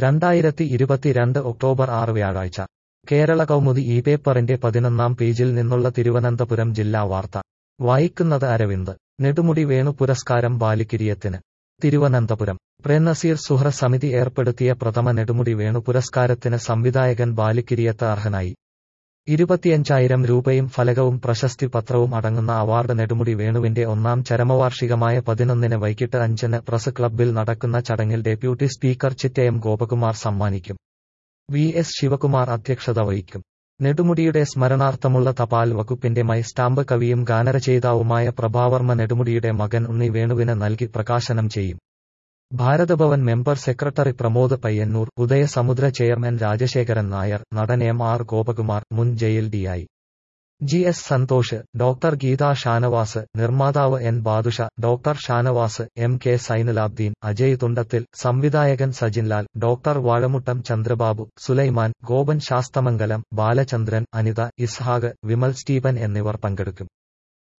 രണ്ടായിരത്തി ഇരുപത്തിരണ്ട് ഒക്ടോബർ ആറ് വ്യാഴാഴ്ച കേരള കൗമുദി ഈ പേപ്പറിന്റെ പതിനൊന്നാം പേജിൽ നിന്നുള്ള തിരുവനന്തപുരം ജില്ലാ വാർത്ത വായിക്കുന്നത് അരവിന്ദ് നെടുമുടി വേണു പുരസ്കാരം ബാലിക്കിരിയത്തിന് തിരുവനന്തപുരം പ്രേംനസീർ സുഹ്ര സമിതി ഏർപ്പെടുത്തിയ പ്രഥമ നെടുമുടി വേണു പുരസ്കാരത്തിന് സംവിധായകൻ ബാലിക്കിരിയത്ത് അർഹനായി ഇരുപത്തിയഞ്ചായിരം രൂപയും ഫലകവും പ്രശസ്തി പത്രവും അടങ്ങുന്ന അവാർഡ് നെടുമുടി വേണുവിന്റെ ഒന്നാം ചരമവാർഷികമായ പതിനൊന്നിന് വൈകിട്ട് അഞ്ചിന് പ്രസ് ക്ലബ്ബിൽ നടക്കുന്ന ചടങ്ങിൽ ഡെപ്യൂട്ടി സ്പീക്കർ ചിറ്റയം ഗോപകുമാർ സമ്മാനിക്കും വി എസ് ശിവകുമാർ അധ്യക്ഷത വഹിക്കും നെടുമുടിയുടെ സ്മരണാർത്ഥമുള്ള തപാൽ വകുപ്പിന്റെ മൈ സ്റ്റാമ്പ് കവിയും ഗാനരചയിതാവുമായ പ്രഭാവർമ്മ നെടുമുടിയുടെ മകൻ ഉണ്ണി വേണുവിന് നൽകി പ്രകാശനം ചെയ്യും Bharat Bhavan member secretary Pramod Payyanur Udayasamudra chairman Rajasekharan Nair നടൻ എം ആർ ഗോപകുമാർ മുൻ jail D I G S Santhosh doctor Geetha Shanavas നിർമ്മാതാവ് N Badusha doctor Shanavas M K Sainulabdeen Ajay Thundathil സംവിധായകൻ സജിൻലാൽ ഡോക്ടർ വാഴമുട്ടം ചന്ദ്രബാബു സുലൈമാൻ ഗോപൻ ശാസ്തമംഗലം ബാലചന്ദ്രൻ അനിത ഇസ്ഹാഖ് വിമൽ സ്റ്റീഫൻ എന്നിവർ പങ്കെടുക്കും